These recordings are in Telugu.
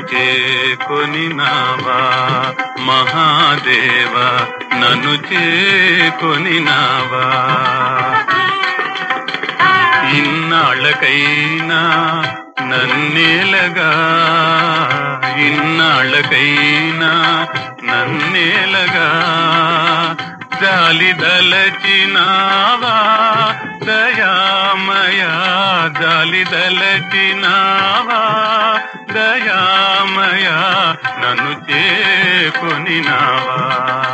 చేకొనినావా మహాదేవ నన్ను చేకొనినావా ఇన్నాళ్ళకైనా నన్నేలగా ఇన్నాళ్ళకైనా నన్నేలగా జాలి దలచినావా దయామయా జాలి దలచినావా దయామయా నన్ను చేకొనినావా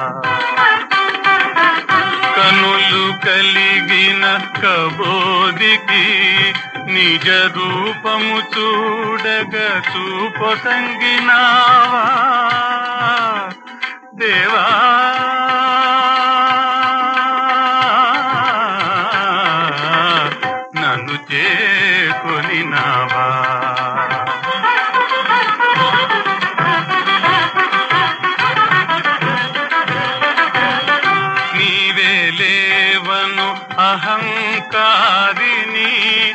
కనులు కలిగిన కబోదికి నిజ రూపము చూడగ చూపసంగినావా దేవా నన్ను చేకొనినావా నీవే లేవను అహంకారిని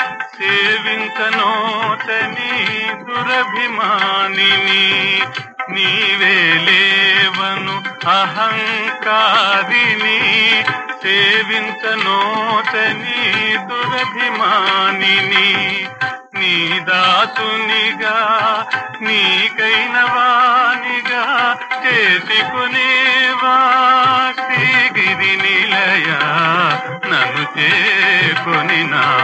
సేవించనోతని దురభిమానిని నీవే లేవను అహంకారిని సేవించనోతని దురభిమానిని నీ దాసునిగా నీకైన వానిగా చేసుకునేవా శ్రీగిరి నిలయ నన్ను చేకొనినా